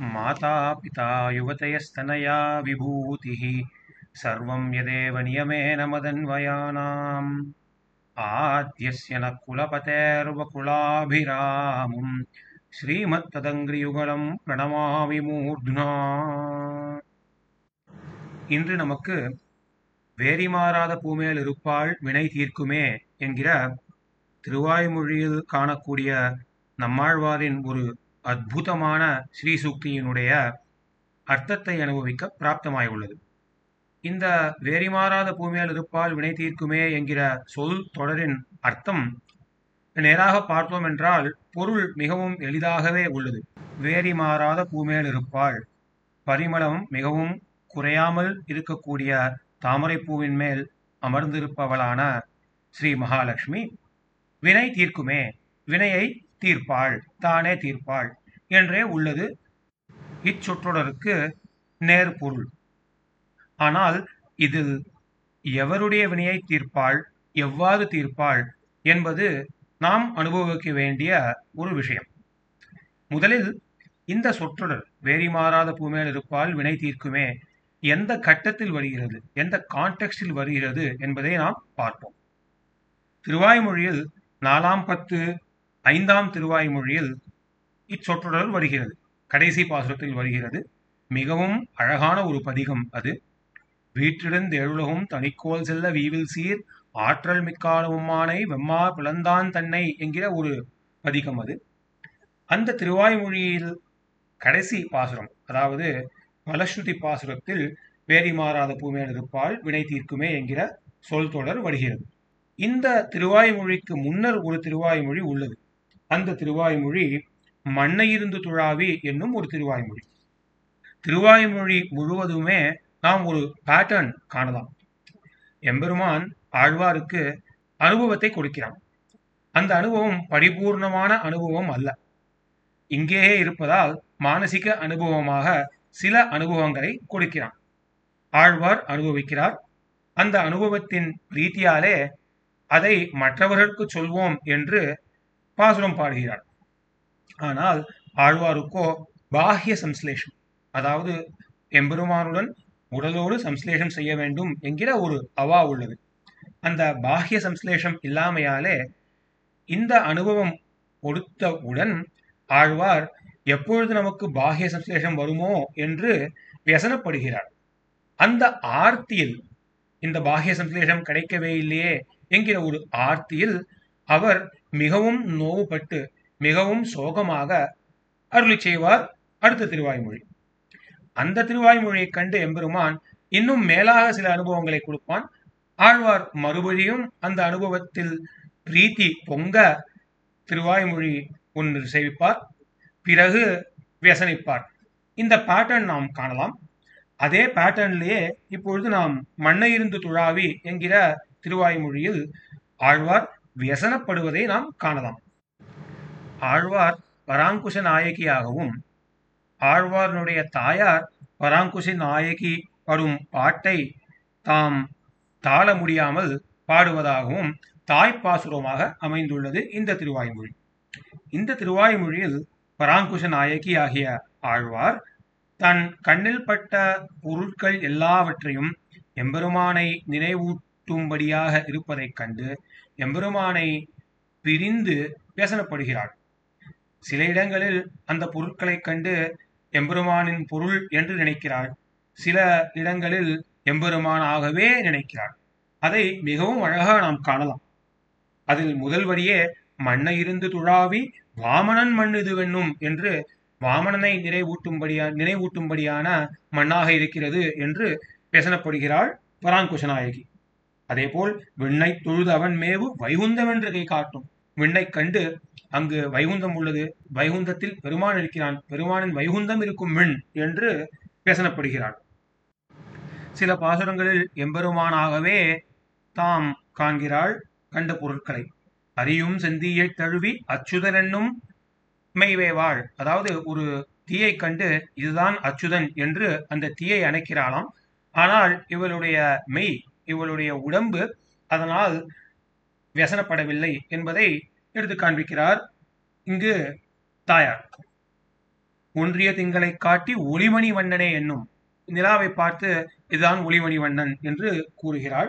माता पिता युवतयस्तनया विभूतिः सर्वं यदेव नियमेन मदन्वयानाम् आद्यस्य न कुलपतेर्वकुलाभिरामं ஸ்ரீமத்ததங்கிரியுகலம் பிரணமாமி மூர்த்னா இன்று நமக்கு வேரி மாறாத பூமேல் இருப்பாள் வினை தீர்க்குமே என்கிற திருவாய்மொழியில் காணக்கூடிய நம்மாழ்வாரின் ஒரு அற்புதமான ஸ்ரீ சூக்தியினுடைய அர்த்தத்தை அனுபவிக்க பிராப்தமாய் உள்ளது இந்த வேரி மாறாத பூமியால் இருப்பால் வினை தீர்க்குமே என்கிற சொல் தொடரின் அர்த்தம் நேராக பார்த்தோம் என்றால் பொருள் மிகவும் எளிதாகவே உள்ளது வேரி மாறாத பூமேல் இருப்பாள் பரிமளம் மிகவும் குறையாமல் இருக்கக்கூடிய தாமரைப்பூவின் மேல் அமர்ந்திருப்பவளான ஸ்ரீ மகாலட்சுமி வினை தீர்க்குமே வினையை தீர்ப்பாள் தானே தீர்ப்பாள் என்றே உள்ளது இச்சொற்றொடருக்கு நேர்பொருள் ஆனால் இதில் எவருடைய வினையை தீர்ப்பாள் எவ்வாறு தீர்ப்பாள் என்பது நாம் அனுபவிக்க வேண்டிய ஒரு விஷயம் முதலில் இந்த சொற்றொடர் வேரி மாறாத பூமேல் இருப்பால் வினை தீர்க்குமே எந்த கட்டத்தில் வருகிறது எந்த கான்டெக்ஸ்டில் வருகிறது என்பதை நாம் பார்ப்போம் திருவாய்மொழியில் நாலாம் பத்து ஐந்தாம் திருவாய்மொழியில் இச்சொற்றொடர் வருகிறது கடைசி பாசுரத்தில் வருகிறது மிகவும் அழகான ஒரு பதிகம் அது வீற்றிடந்து எழுலகும் தனிக்கோல் செல்ல வீவில் சீர் ஆற்றல் மிக்காலவுமானை வெம்மா பிளந்தான் தன்னை என்கிற ஒரு பதிகம் அது அந்த திருவாய்மொழியில் கடைசி பாசுரம் அதாவது பலஸ்ருதி பாசுரத்தில் வேரி மாறாத பூமேல் இருப்பால் வினை தீர்க்குமே என்கிற சொல் தொடர் வருகிறது இந்த திருவாய்மொழிக்கு முன்னர் ஒரு திருவாய்மொழி உள்ளது அந்த திருவாய்மொழி மண்ணையிருந்து துழாவி என்னும் ஒரு திருவாய்மொழி திருவாய்மொழி முழுவதுமே நாம் ஒரு பேட்டர்ன் காணலாம் எம்பெருமான் ஆழ்வாருக்கு அனுபவத்தை கொடுக்கிறான் அந்த அனுபவம் பரிபூர்ணமான அனுபவம் அல்ல இங்கேயே இருப்பதால் மானசிக அனுபவமாக சில அனுபவங்களை கொடுக்கிறான் ஆழ்வார் அனுபவிக்கிறார் அந்த அனுபவத்தின் ரீதியாலே அதை மற்றவர்களுக்கு சொல்வோம் என்று பாசுரம் பாடுகிறார் ஆனால் ஆழ்வாருக்கோ பாஹ்ய சம்ஸ்லேஷம் அதாவது எம்பெருமானுடன் உடலோடு சம்ஸ்லேஷம் செய்ய வேண்டும் என்கிற ஒரு அவா உள்ளது அந்த பாஹ்ய சம்ஸ்லேஷம் இல்லாமையாலே இந்த அனுபவம் கொடுத்தவுடன் ஆழ்வார் எப்பொழுது நமக்கு பாஹ்ய சம்ஸ்லேஷம் வருமோ என்று வியசனப்படுகிறார் அந்த ஆர்த்தியில் இந்த பாஹ்ய சம்ஸ்லேஷம் கிடைக்கவே இல்லையே என்கிற ஒரு ஆர்த்தியில் அவர் மிகவும் நோவுபட்டு மிகவும் சோகமாக அருளி செய்வார் அடுத்த திருவாய்மொழி அந்த திருவாய்மொழியை கண்டு எம்பெருமான் இன்னும் மேலாக சில அனுபவங்களை கொடுப்பான் ஆழ்வார் மறுபடியும் அந்த அனுபவத்தில் பிரீத்தி பொங்க திருவாய்மொழி ஒன்று சேவிப்பார் பிறகு வியசனிப்பார் இந்த பேட்டர்ன் நாம் காணலாம் அதே பேட்டர்ன்லேயே இப்பொழுது நாம் மண்ணை இருந்து துழாவி என்கிற திருவாய்மொழியில் ஆழ்வார் வியசனப்படுவதை நாம் காணலாம் ஆழ்வார் பராங்குஷ நாயகியாகவும் ஆழ்வார்னுடைய தாயார் பராங்குஷ நாயகி படும் பாட்டை தாம் தாழ முடியாமல் பாடுவதாகவும் தாய்ப்பாசுரமாக அமைந்துள்ளது இந்த திருவாய்மொழி இந்த திருவாய்மொழியில் பராங்குஷ நாயகி ஆகிய ஆழ்வார் தன் கண்ணில் பட்ட பொருட்கள் எல்லாவற்றையும் எம்பெருமானை நினைவூட்டும்படியாக இருப்பதைக் கண்டு எம்பெருமானை பிரிந்து பேசனப்படுகிறாள் சில இடங்களில் அந்த பொருட்களைக் கண்டு எம்பெருமானின் பொருள் என்று நினைக்கிறாள் சில இடங்களில் எம்பெருமானாகவே நினைக்கிறாள் அதை மிகவும் அழகாக நாம் காணலாம் அதில் முதல் வரியே மண்ணை இருந்து துழாவி வாமனன் மண் இது வெண்ணும் என்று வாமனனை நிறைவூட்டும்படியா நினைவூட்டும்படியான மண்ணாக இருக்கிறது என்று பேசனப்படுகிறாள் பராங்குஷநாயகி அதேபோல் விண்ணை தொழுது அவன் மேவு வைகுந்தம் என்று கை காட்டும் விண்ணை கண்டு அங்கு வைகுந்தம் உள்ளது வைகுந்தத்தில் பெருமான் இருக்கிறான் பெருமானின் வைகுந்தம் இருக்கும் விண் என்று பேசனப்படுகிறாள் சில பாசுரங்களில் எம்பெருமானாகவே தாம் காண்கிறாள் கண்ட பொருட்களை அரியும் செந்தியை தழுவி அச்சுதன் என்னும் மெய்வேவாள் அதாவது ஒரு தீயை கண்டு இதுதான் அச்சுதன் என்று அந்த தீயை அணைக்கிறாளாம் ஆனால் இவளுடைய மெய் இவளுடைய உடம்பு அதனால் வியசனப்படவில்லை என்பதை எடுத்து காண்பிக்கிறார் இங்கு தாயார் ஒன்றிய திங்களை காட்டி ஒளிமணி வண்ணனே என்னும் நிலாவை பார்த்து இதுதான் ஒளிமணி வண்ணன் என்று கூறுகிறாள்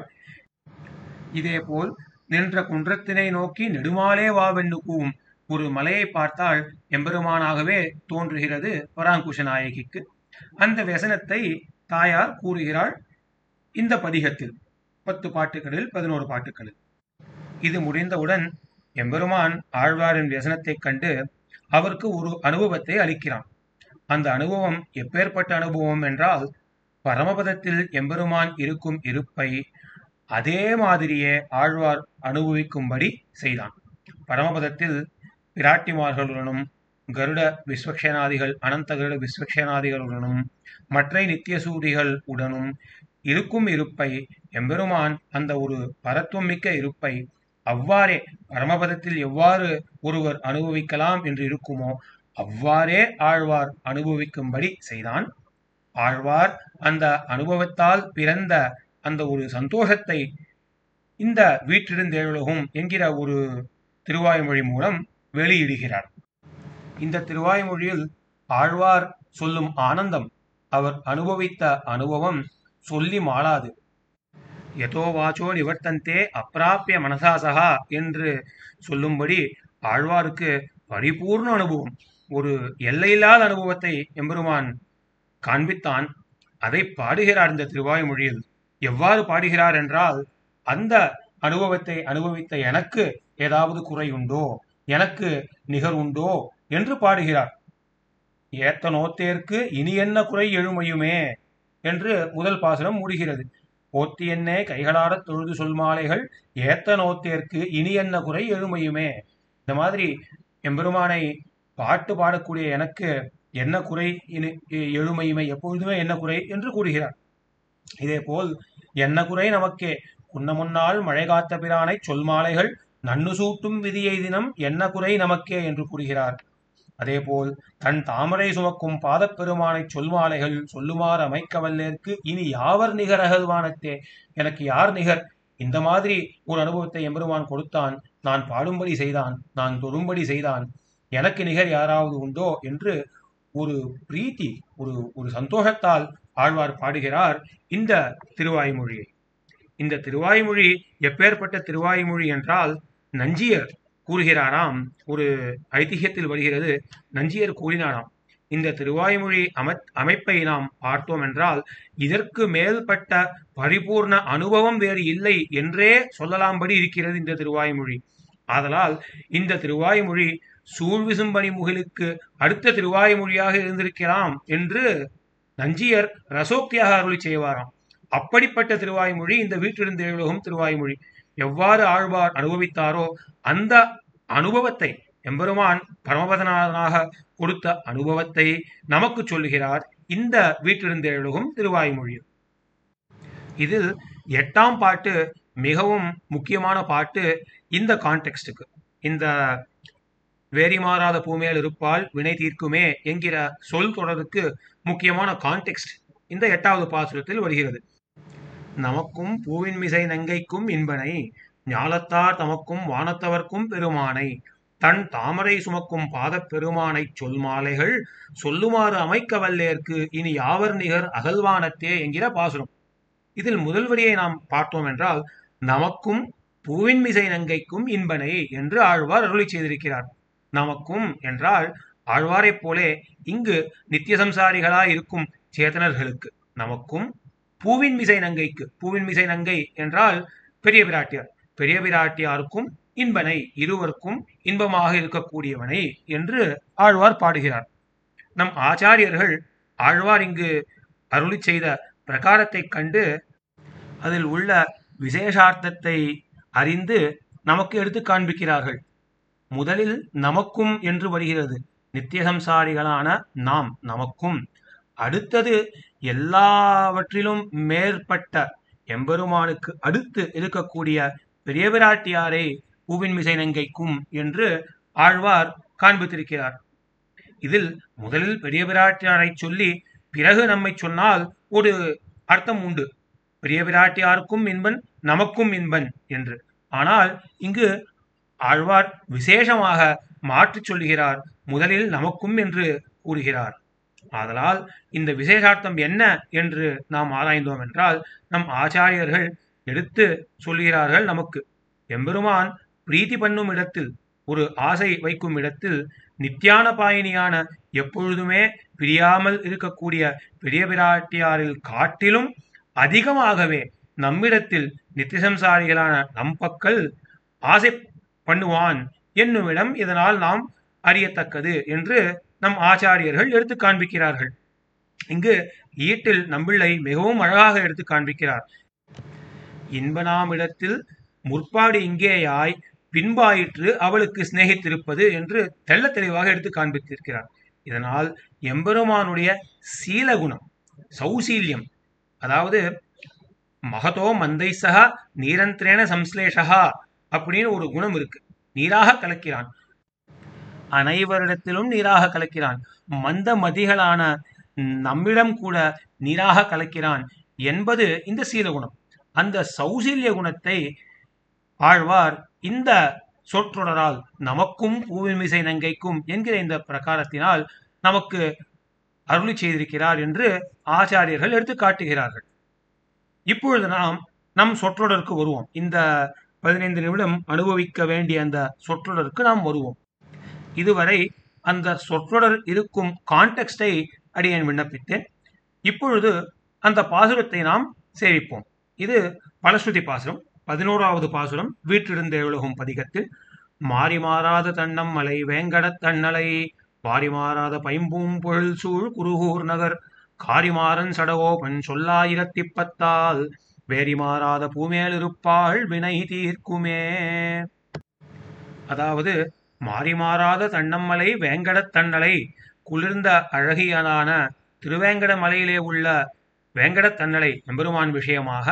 இதேபோல் நின்ற குன்றத்தினை நோக்கி நெடுமாலே வாவென்னு கூவும் ஒரு மலையை பார்த்தால் எம்பெருமானாகவே தோன்றுகிறது பராங்குஷ நாயகிக்கு அந்த வசனத்தை தாயார் கூறுகிறாள் இந்த பதிகத்தில் பத்து பாட்டுகளில் பதினோரு பாட்டுகளில் இது முடிந்தவுடன் எம்பெருமான் ஆழ்வாரின் வியசனத்தைக் கண்டு அவருக்கு ஒரு அனுபவத்தை அளிக்கிறான் அந்த அனுபவம் எப்பேற்பட்ட அனுபவம் என்றால் பரமபதத்தில் எம்பெருமான் இருக்கும் இருப்பை அதே மாதிரியே ஆழ்வார் அனுபவிக்கும்படி செய்தான் பரமபதத்தில் பிராட்டிமார்களுடனும் கருட விஸ்வக்ஷேனாதிகள் அனந்த கருட விஸ்வக்ஷேனாதிகளுடனும் மற்ற நித்தியசூரிகள் உடனும் இருக்கும் இருப்பை எம்பெருமான் அந்த ஒரு பரத்துவம் மிக்க இருப்பை அவ்வாறே பரமபதத்தில் எவ்வாறு ஒருவர் அனுபவிக்கலாம் என்று இருக்குமோ அவ்வாறே ஆழ்வார் அனுபவிக்கும்படி செய்தான் ஆழ்வார் அந்த அனுபவத்தால் பிறந்த அந்த ஒரு சந்தோஷத்தை இந்த வீற்றிருந்தேழுலகும் என்கிற ஒரு திருவாய்மொழி மூலம் வெளியிடுகிறார் இந்த திருவாய்மொழியில் ஆழ்வார் சொல்லும் ஆனந்தம் அவர் அனுபவித்த அனுபவம் சொல்லி மாளாது எதோ வாச்சோ நிவர்த்தந்தே அப்பிராப்பிய மனசாசகா என்று சொல்லும்படி ஆழ்வாருக்கு பரிபூர்ண அனுபவம் ஒரு எல்லையில்லாத அனுபவத்தை எம்பெருமான் காண்பித்தான் அதை பாடுகிறார் இந்த திருவாய்மொழியில் எவ்வாறு பாடுகிறார் என்றால் அந்த அனுபவத்தை அனுபவித்த எனக்கு ஏதாவது குறை உண்டோ எனக்கு நிகர் உண்டோ என்று பாடுகிறார் ஏத்த நோத்தேற்கு இனி என்ன குறை எழுமையுமே என்று முதல் பாசனம் மூடுகிறது போத்தி என்னே கைகளாடத் தொழுது சொல் மாலைகள் ஏத்த நோத்தேற்கு இனி என்ன குறை எழுமையுமே இந்த மாதிரி எம்பெருமானை பாட்டு பாடக்கூடிய எனக்கு என்ன குறை இனி- எழுமையுமை எப்பொழுதுமே என்ன குறை என்று கூறுகிறார் இதே போல் என்ன குறை நமக்கே குன்ன முன்னால் மழை காத்த பிரானை சொல் மாலைகள் நன்னு சூட்டும் விதியை தினம் என்ன குறை நமக்கே என்று கூறுகிறார் அதேபோல் தன் தாமரை சுமக்கும் பாதப் பெருமானைச் சொல்மாலைகள் சொல்லுமாறு அமைக்க வல்லேற்கு இனி யாவர் நிகர் அகழ்வானத்தே எனக்கு யார் நிகர் இந்த மாதிரி ஒரு அனுபவத்தை எம்பெருமான் கொடுத்தான் நான் பாடும்படி செய்தான் நான் தொடும்படி செய்தான் எனக்கு நிகர் யாராவது உண்டோ என்று ஒரு பிரீத்தி ஒரு ஒரு சந்தோஷத்தால் ஆழ்வார் பாடுகிறார் இந்த திருவாய்மொழியை இந்த திருவாய்மொழி எப்பேற்பட்ட திருவாய்மொழி என்றால் நஞ்சியர் கூறுகிறாராம் ஒரு ஐதிஹ்யத்தில் வருகிறது நஞ்சியர் கூறினாராம் இந்த திருவாய்மொழி அமை அமைப்பை நாம் பார்த்தோம் என்றால் இதற்கு மேல்பட்ட பரிபூர்ண அனுபவம் வேறு இல்லை என்றே சொல்லலாம்படி இருக்கிறது இந்த திருவாய்மொழி ஆதலால் இந்த திருவாய்மொழி சூழ்விசும்பணி முகிலுக்கு அடுத்த திருவாய்மொழியாக இருந்திருக்கலாம் என்று நஞ்சியர் ரசோக்தியாக அருளி செய்வாராம் அப்படிப்பட்ட திருவாய்மொழி இந்த வீட்டிலிருந்து எழுகும் திருவாய்மொழி எவ்வாறு ஆழ்வார் அனுபவித்தாரோ அந்த அனுபவத்தை எம்பெருமான் பரமபதனாக கொடுத்த அனுபவத்தை நமக்கு சொல்லுகிறார் இந்த வீட்டிலிருந்து எழுகும் திருவாய்மொழி இதில் எட்டாம் பாட்டு மிகவும் முக்கியமான பாட்டு இந்த கான்டெக்ஸ்டுக்கு இந்த வேரி மாறாத பூமேல் இருப்பால் வினை தீர்க்குமே என்கிற சொல் தொடருக்கு முக்கியமான கான்டெக்ஸ்ட் இந்த எட்டாவது பாசுரத்தில் வருகிறது நமக்கும் பூவின் மிசை நங்கைக்கும் இன்பனை ஞாலத்தார் தமக்கும் வானத்தவர்க்கும் பெருமானை தன் தாமரை சுமக்கும் பாதப் பெருமானைச் சொல் மாலைகள் சொல்லுமாறு அமைக்க வல்லேற்கு இனி யாவர் நிகர் அகல்வானத்தே என்கிற பாசுரம் இதில் முதல் வரியை நாம் பார்த்தோம் என்றால் நமக்கும் பூவின் மிசை நங்கைக்கும் இன்பனை என்று ஆழ்வார் அருளி செய்திருக்கிறார் நமக்கும் என்றால் ஆழ்வாரைப் போலே இங்கு நித்திய சம்சாரிகளாய் இருக்கும் சேதனர்களுக்கு நமக்கும் பூவின் மிசை நங்கைக்கு பூவின் மிசை நங்கை என்றால் பெரிய பிராட்டியார் பெரிய பிராட்டியாருக்கும் இன்பனை இருவருக்கும் இன்பமாக இருக்கக்கூடியவனை என்று ஆழ்வார் பாடுகிறார் நம் ஆச்சாரியர்கள் ஆழ்வார் இங்கு அருளி செய்த பிரகாரத்தைக் கண்டு அதில் உள்ள விசேஷார்த்தத்தை அறிந்து நமக்கு எடுத்து காண்பிக்கிறார்கள் முதலில் நமக்கும் என்று வருகிறது நித்திய சம்சாரிகளான நாம் நமக்கும் அடுத்தது எல்லாவற்றிலும் மேற்பட்ட எம்பெருமானுக்கு அடுத்து இருக்கக்கூடிய பெரிய பிராட்டியாரை பூவின் மிசை நங்கைக்கும் என்று ஆழ்வார் காண்பித்திருக்கிறார் இதில் முதலில் பெரிய பிராட்டியாரை சொல்லி பிறகு நம்மை சொன்னால் ஒரு அர்த்தம் உண்டு பெரிய பிராட்டியாருக்கும் இன்பன் நமக்கும் இன்பன் என்று ஆனால் இங்கு ஆழ்வார் விசேஷமாக மாற்றிச் சொல்லுகிறார் முதலில் நமக்கும் என்று கூறுகிறார் ஆதலால் இந்த விசேஷார்த்தம் என்ன என்று நாம் ஆராய்ந்தோம் என்றால் நம் ஆச்சாரியர்கள் எடுத்து சொல்கிறார்கள் நமக்கு எம்பெருமான் பிரீத்தி பண்ணும் இடத்தில் ஒரு ஆசை வைக்கும் இடத்தில் நித்தியான பாயினியான எப்பொழுதுமே பிரியாமல் இருக்கக்கூடிய பெரிய பிராட்டியாரில் காட்டிலும் அதிகமாகவே நம்மிடத்தில் நித்தியசம்சாரிகளான நம்பக்கள் ஆசை பண்ணுவான் என்னுமிடம் இதனால் நாம் அறியத்தக்கது என்று நம் ஆச்சாரியர்கள் எடுத்து காண்பிக்கிறார்கள் இங்கு ஈட்டில் நம்பிள்ளை மிகவும் அழகாக எடுத்து காண்பிக்கிறார் இன்பனாமிடத்தில் முற்பாடு இங்கேயாய் பின்பாயிற்று அவளுக்கு சிநேகித்திருப்பது என்று தெள்ள தெளிவாக எடுத்து காண்பித்திருக்கிறார் இதனால் எம்பெருமானுடைய சீலகுணம் சௌசீல்யம் அதாவது மகதோ மந்தை சகா நீரந்திரேன சம்ஸ்லேஷா அப்படின்னு ஒரு குணம் இருக்கு நீராக கலக்கிறான் அனைவரிடத்திலும் நீராக கலக்கிறான் மந்த மதிகளான நம்மிடம் கூட நீராக கலக்கிறான் என்பது இந்த சீலகுணம் அந்த சௌசீல்ய குணத்தை ஆழ்வார் இந்த சொற்றொடரால் நமக்கும் பூவிமிசை நங்கைக்கும் என்கிற இந்த பிரகாரத்தினால் நமக்கு அருளி செய்திருக்கிறார் என்று ஆச்சாரியர்கள் எடுத்து காட்டுகிறார்கள் இப்பொழுது நாம் நம் சொற்றொடருக்கு வருவோம் இந்த பதினைந்து நிமிடம் அனுபவிக்க வேண்டிய அந்த சொற்றொடருக்கு நாம் வருவோம் இதுவரை அந்த சொற்றொடர் இருக்கும் கான்டெக்ஸ்டை அடியேன் விண்ணப்பித்தேன் இப்பொழுது அந்த பாசுரத்தை நாம் சேவிப்போம் இது பலஸ்ருதி பாசுரம் பதினோராவது பாசுரம் வீற்றிருந்த உலகும் பதிகத்தில் மாறி மாறாத தன்னம் மலை வேங்கடத் தன்னலை வாரி மாறாத பைம்பூம் பொழில் சூழ் குருகூர் நகர் காரிமாறன் சடகோபன் சொல்லாயிரத்திப்பத்தால் வேரி மாறாத பூமேலிருப்பாள் வினை தீர்க்குமே அதாவது மாறி மாறாத தன்னம்மலை வேங்கடத் தன்னலை குளிர்ந்த அழகியனான திருவேங்கட மலையிலே உள்ள வேங்கடத் தன்னலை எம்பெருமான் விஷயமாக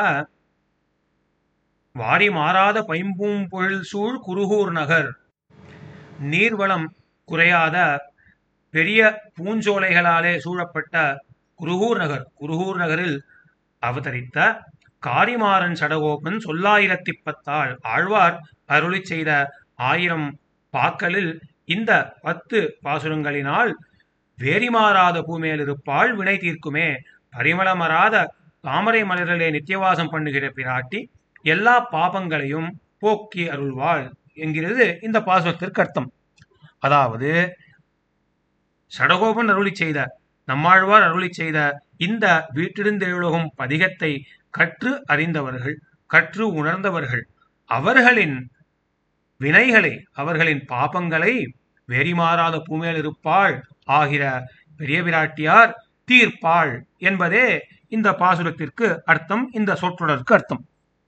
வாரி மாறாத பைம்பூம் பொழில் சூழ் குருகூர் நகர் நீர்வளம் குறையாத பெரிய பூஞ்சோலைகளாலே சூழப்பட்ட குருகூர் நகர் குருகூர் நகரில் அவதரித்த காரிமாறன் சடகோபன் சொல்லாயிரத்தி பத்தாள் ஆழ்வார் அருளி செய்த ஆயிரம் பாக்களில் இந்த பத்து பாசுரங்களினால் வேரிமாறாத பூமேல் இருப்பாள் வினை தீர்க்குமே பரிமளமராத தாமரை மலரிலே நித்தியவாசம் பண்ணுகிற பிராட்டி எல்லா பாபங்களையும் போக்கி அருள்வாள் என்கிறது இந்த பாசுரத்திற்கு அர்த்தம் அதாவது சடகோபன் அருளி செய்த நம்மாழ்வார் அருளி செய்த இந்த வீட்டிருந்தெழுலகும் பதிகத்தை கற்று அறிந்தவர்கள் கற்று உணர்ந்தவர்கள் அவர்களின் வினைகளை அவர்களின் பாபங்களை வேறிமாறாத பூமேல் இருப்பாள் ஆகிற பெரிய பிராட்டியார் தீர்ப்பாள் என்பதே இந்த பாசுரத்திற்கு அர்த்தம் இந்த சொற்றொடருக்கு அர்த்தம்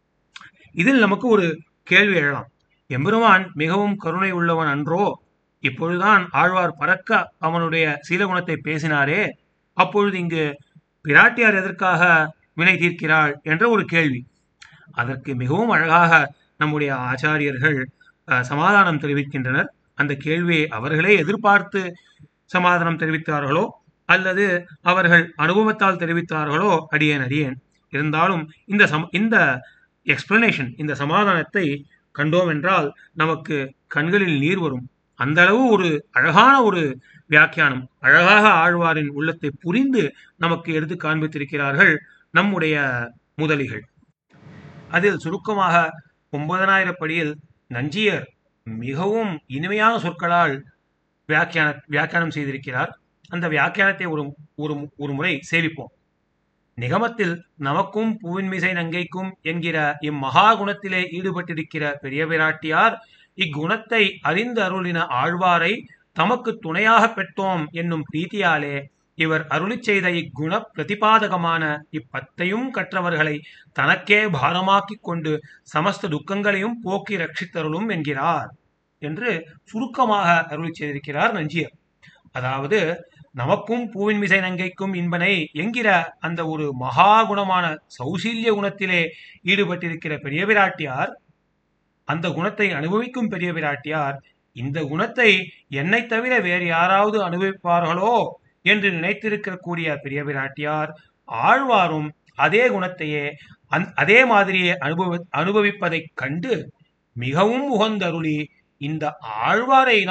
இதில் நமக்கு ஒரு கேள்வி எழலாம் எம்பெருமான் மிகவும் கருணை உள்ளவன் அன்றோ இப்பொழுதுதான் ஆழ்வார் பறக்க அவனுடைய சீலகுணத்தை பேசினாரே அப்பொழுது இங்கு பிராட்டியார் எதற்காக வினை தீர்க்கிறாள் என்ற ஒரு கேள்வி அதற்கு மிகவும் அழகாக நம்முடைய ஆச்சாரியர்கள் சமாதானம் தெரிவிக்கின்றனர் அந்த கேள்வியை அவர்களே எதிர்பார்த்து சமாதானம் தெரிவித்தார்களோ அல்லது அவர்கள் அனுபவத்தால் தெரிவித்தார்களோ அடியேன் அடியேன் இருந்தாலும் இந்த சம் இந்த எக்ஸ்பிளனேஷன் இந்த சமாதானத்தை கண்டோம் என்றால் நமக்கு கண்களில் நீர் வரும் அந்த அளவு ஒரு அழகான ஒரு வியாக்கியானம் அழகாக ஆழ்வாரின் உள்ளத்தை புரிந்து நமக்கு எடுத்து காண்பித்திருக்கிறார்கள் நம்முடைய முதலிகள் அதில் சுருக்கமாக ஒன்பதனாயிரப்படியில் நஞ்சியர் மிகவும் இனிமையான சொற்களால் வியாக்கியான வியாக்கியானம் செய்திருக்கிறார் அந்த வியாக்கியானத்தை ஒரு ஒரு ஒரு முறை சேவிப்போம் நிகமத்தில் நமக்கும் பூவின்மிசை நங்கைக்கும் என்கிற இம்மகா குணத்திலே ஈடுபட்டிருக்கிற பெரிய பிராட்டியார் இக்குணத்தை அறிந்து அருளின ஆழ்வாரை தமக்கு துணையாக பெற்றோம் என்னும் பிரீத்தியாலே இவர் அருளி செய்த இக்குண பிரதிபாதகமான இப்பத்தையும் கற்றவர்களை தனக்கே பாரமாக்கிக் கொண்டு சமஸ்த துக்கங்களையும் போக்கி ரட்சித்தருளும் என்கிறார் என்று சுருக்கமாக அருளி செய்திருக்கிறார் நஞ்சியர் அதாவது நமக்கும் பூவின் மிசை நங்கைக்கும் இன்பனை என்கிற அந்த ஒரு மகா குணமான சௌசீல்ய குணத்திலே ஈடுபட்டிருக்கிற பெரிய பிராட்டியார் அந்த குணத்தை அனுபவிக்கும் பெரிய பிராட்டியார் இந்த குணத்தை என்னை தவிர வேறு யாராவது அனுபவிப்பார்களோ என்று நினைத்திருக்க கூடிய பெரிய பிராட்டியார் ஆழ்வாரும் அதே குணத்தையே அந் அதே மாதிரியே அனுபவ அனுபவிப்பதைக் கண்டு மிகவும் உகந்தருளி இந்த ஆழ்வாரை நாம்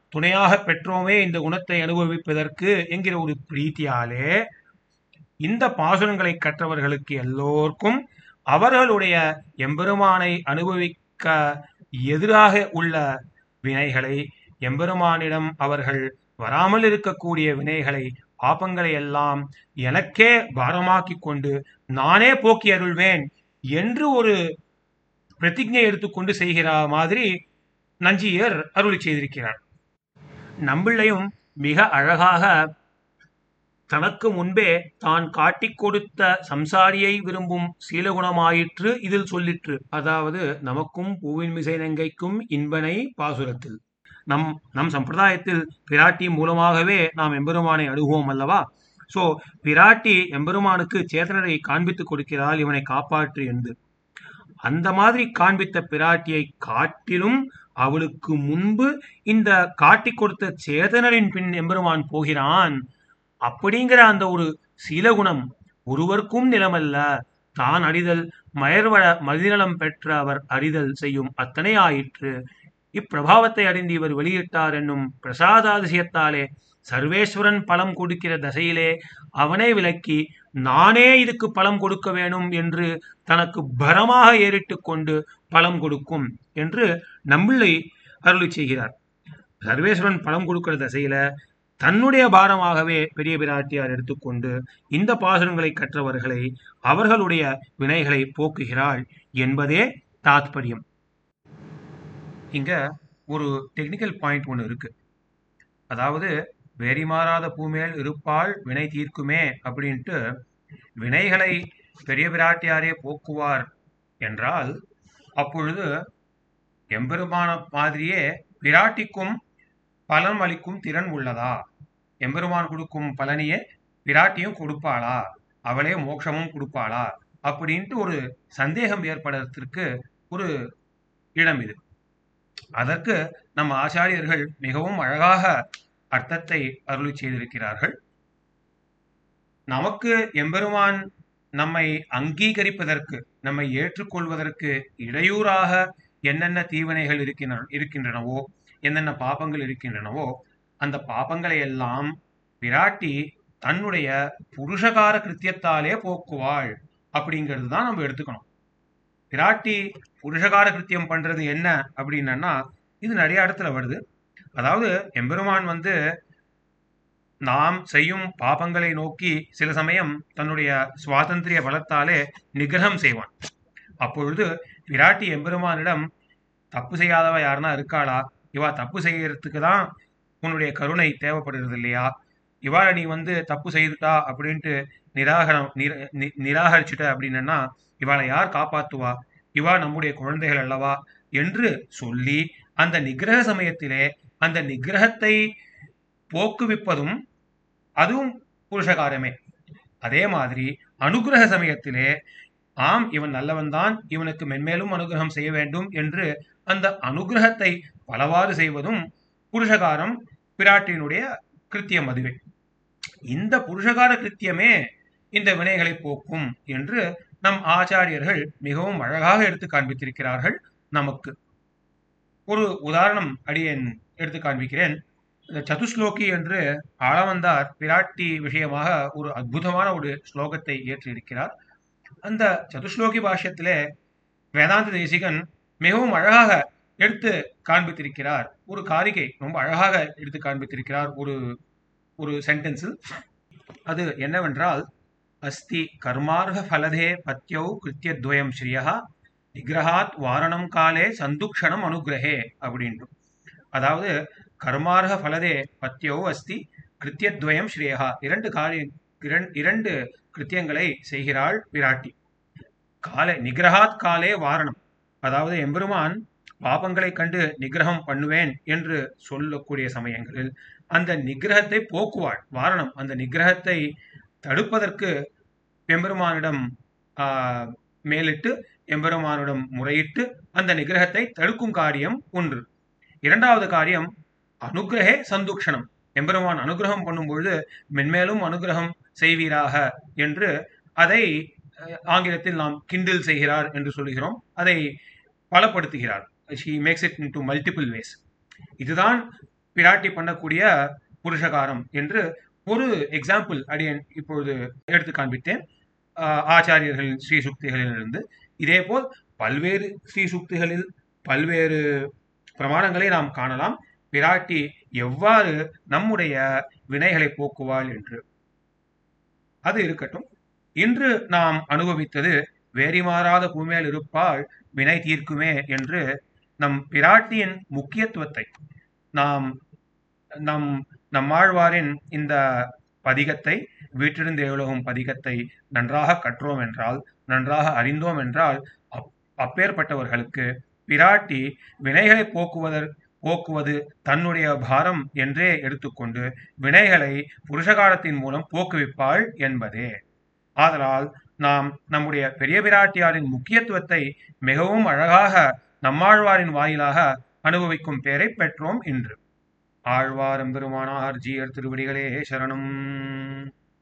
துணையாக பெற்றோமே இந்த குணத்தை அனுபவிப்பதற்கு என்கிற ஒரு பிரீத்தியாலே இந்த பாசுரங்களை கற்றவர்களுக்கு எல்லோருக்கும் அவர்களுடைய எம்பெருமானை அனுபவிக்க எதிராக உள்ள வினைகளை எம்பெருமானிடம் அவர்கள் வராமல் இருக்கக்கூடிய வினைகளை பாப்பங்களை எல்லாம் எனக்கே பாரமாக்கி கொண்டு நானே போக்கி அருள்வேன் என்று ஒரு பிரதிஜை எடுத்துக்கொண்டு செய்கிற மாதிரி நஞ்சியர் அருளி செய்திருக்கிறார் நம்பிள்ளையும் மிக அழகாக தனக்கு முன்பே தான் காட்டிக் கொடுத்த சம்சாரியை விரும்பும் சீலகுணமாயிற்று இதில் சொல்லிற்று அதாவது நமக்கும் பூவின் மிசை நங்கைக்கும் இன்பனை பாசுரத்தில் நம் நம் சம்பிரதாயத்தில் பிராட்டி மூலமாகவே நாம் எம்பெருமானை அணுகுவோம் அல்லவா சோ பிராட்டி எம்பெருமானுக்கு சேதனரை காண்பித்துக் கொடுக்கிறாள் இவனை காப்பாற்று என்று அந்த மாதிரி காண்பித்த பிராட்டியை காட்டிலும் அவளுக்கு முன்பு இந்த காட்டிக் கொடுத்த சேதனரின் பின் எம்பெருமான் போகிறான் அப்படிங்கிற அந்த ஒரு சீலகுணம் ஒருவருக்கும் நிலமல்ல தான் அறிதல் மயர்வள மதிநலம் பெற்ற அவர் அறிதல் செய்யும் அத்தனை ஆயிற்று இப்பிரபாவத்தை அறிந்து இவர் வெளியிட்டார் என்னும் பிரசாதாதிசயத்தாலே சர்வேஸ்வரன் பலம் கொடுக்கிற தசையிலே அவனை விலக்கி நானே இதுக்கு பலம் கொடுக்க வேணும் என்று தனக்கு பரமாக ஏறிட்டு கொண்டு பலம் கொடுக்கும் என்று நம்பிள்ளை அருளி செய்கிறார் சர்வேஸ்வரன் பலம் கொடுக்கிற தசையில தன்னுடைய பாரமாகவே பெரிய பிராட்டியார் எடுத்துக்கொண்டு இந்த பாசுரங்களை கற்றவர்களை அவர்களுடைய வினைகளை போக்குகிறாள் என்பதே தாத்பரியம் இங்க ஒரு டெக்னிக்கல் பாயிண்ட் ஒன்று இருக்கு அதாவது வேரி மாறாத பூமேல் இருப்பால் வினை தீர்க்குமே அப்படின்ட்டு வினைகளை பெரிய பிராட்டியாரே போக்குவார் என்றால் அப்பொழுது எம்பெருமான மாதிரியே பிராட்டிக்கும் பலன் அளிக்கும் திறன் உள்ளதா எம்பெருமான் கொடுக்கும் பலனையே பிராட்டியும் கொடுப்பாளா அவளே மோட்சமும் கொடுப்பாளா அப்படின்ட்டு ஒரு சந்தேகம் ஏற்படுறதுக்கு ஒரு இடம் இது அதற்கு நம்ம ஆச்சாரியர்கள் மிகவும் அழகாக அர்த்தத்தை அருளி செய்திருக்கிறார்கள் நமக்கு எம்பெருமான் நம்மை அங்கீகரிப்பதற்கு நம்மை ஏற்றுக்கொள்வதற்கு இடையூறாக என்னென்ன தீவினைகள் இருக்கின்ற இருக்கின்றனவோ என்னென்ன பாபங்கள் இருக்கின்றனவோ அந்த பாபங்களை எல்லாம் விராட்டி தன்னுடைய புருஷகார கிருத்தியத்தாலே போக்குவாள் அப்படிங்கிறது தான் நம்ம எடுத்துக்கணும் விராட்டி புருஷகார கிருத்தியம் பண்றது என்ன அப்படின்னா இது நிறைய இடத்துல வருது அதாவது எம்பெருமான் வந்து நாம் செய்யும் பாபங்களை நோக்கி சில சமயம் தன்னுடைய சுவாதந்திரிய பலத்தாலே நிகிரகம் செய்வான் அப்பொழுது விராட்டி எம்பெருமானிடம் தப்பு செய்யாதவ யாருன்னா இருக்காளா இவா தப்பு செய்யறதுக்கு தான் உன்னுடைய கருணை தேவைப்படுகிறது இல்லையா இவாளை நீ வந்து தப்பு செய்துட்டா அப்படின்ட்டு நிராகரம் நிர- நி- நிராகரிச்சுட்ட அப்படின்னா இவாளை யார் காப்பாத்துவா இவா நம்முடைய குழந்தைகள் அல்லவா என்று சொல்லி அந்த நிகிரக சமயத்திலே அந்த நிகிரகத்தை போக்குவிப்பதும் அதுவும் புருஷகாரமே அதே மாதிரி அனுகிரக சமயத்திலே ஆம் இவன் நல்லவன் தான் இவனுக்கு மென்மேலும் அனுகிரகம் செய்ய வேண்டும் என்று அந்த அனுகிரகத்தை பலவாறு செய்வதும் புருஷகாரம் பிராட்டியினுடைய கிருத்தியம் அதுவே இந்த புருஷகார கிருத்தியமே இந்த வினைகளை போக்கும் என்று நம் ஆச்சாரியர்கள் மிகவும் அழகாக எடுத்து காண்பித்திருக்கிறார்கள் நமக்கு ஒரு உதாரணம் அடியேன் எடுத்து காண்பிக்கிறேன் இந்த சதுஸ்லோகி என்று ஆளவந்தார் பிராட்டி விஷயமாக ஒரு அற்புதமான ஒரு ஸ்லோகத்தை ஏற்றிருக்கிறார் அந்த சதுஸ்லோகி பாஷ்யத்திலே வேதாந்த தேசிகன் மிகவும் அழகாக எடுத்து காண்பித்திருக்கிறார் ஒரு காரிகை ரொம்ப அழகாக எடுத்து காண்பித்திருக்கிறார் ஒரு ஒரு சென்டென்ஸில் அது என்னவென்றால் அஸ்தி கர்மார்ஹ ஃபலதே பத்யௌ கிருத்தியத்வயம் ஸ்ரீயா நிகிரகாத் வாரணம் காலே சந்துக்ஷணம் அனுகிரகே அப்படின்ட்டு அதாவது கர்மார்ஹ ஃபலதே பத்யௌ அஸ்தி கிருத்தியத்வயம் ஸ்ரீயா இரண்டு காரிய இரண்- இரண்டு கிருத்தியங்களை செய்கிறாள் பிராட்டி காலே நிகிரகாத் காலே வாரணம் அதாவது எம்பெருமான் பாபங்களை கண்டு நிகிரகம் பண்ணுவேன் என்று சொல்லக்கூடிய சமயங்களில் அந்த நிகிரகத்தை போக்குவாள் வாரணம் அந்த நிகிரகத்தை தடுப்பதற்கு எம்பெருமானிடம் ஆஹ், மேலிட்டு எம்பெருமானிடம் முறையிட்டு அந்த நிகிரகத்தை தடுக்கும் காரியம் ஒன்று இரண்டாவது காரியம் அனுகிரகே சந்துக்ஷணம் எம்பெருமான் அனுகிரகம் பண்ணும் பொழுது மென்மேலும் அனுகிரகம் செய்வீராக என்று அதை அஹ், ஆங்கிலத்தில் நாம் கிண்டில் செய்கிறார் என்று சொல்கிறோம் அதை பலப்படுத்துகிறார் she makes it into multiple ways இதுதான் பிராட்டி பண்ணக்கூடிய புருஷகாரம் என்று ஒரு எக்ஸாம்பிள் அடியன் இப்பொழுது எடுத்து காண்பித்தேன் ஆஹ் ஆச்சாரியர்களின் ஸ்ரீ சுக்திகளிலிருந்து இதேபோல் பல்வேறு ஸ்ரீ சுக்திகளில் பல்வேறு பிரமாணங்களை நாம் காணலாம் பிராட்டி எவ்வாறு நம்முடைய வினைகளை போக்குவாள் என்று அது இருக்கட்டும் இன்று நாம் அனுபவித்தது வேரி மாறாத பூமேல் இருப்பால் வினை தீர்க்குமே என்று நம் பிராட்டியின் முக்கியத்துவத்தை நாம் நம் நம்மாழ்வாரின் இந்த பதிகத்தை வீற்றிருந்து எவ்வளவும் பதிகத்தை நன்றாக கற்றோம் என்றால் நன்றாக அறிந்தோம் என்றால் அப்- அப்பேற்பட்டவர்களுக்கு பிராட்டி வினைகளை போக்குவதற் போக்குவது தன்னுடைய பாரம் என்றே எடுத்துக்கொண்டு வினைகளை புருஷகாரத்தின் மூலம் போக்குவிப்பாள் என்பதே ஆதலால் நாம் நம்முடைய பெரிய பிராட்டியாரின் முக்கியத்துவத்தை மிகவும் அழகாக நம்மாழ்வாரின் வாயிலாக அனுபவிக்கும் பேரை பெற்றோம் இன்று ஆழ்வார் எம்பெருமானார் ஜீயர் திருவடிகளே சரணம்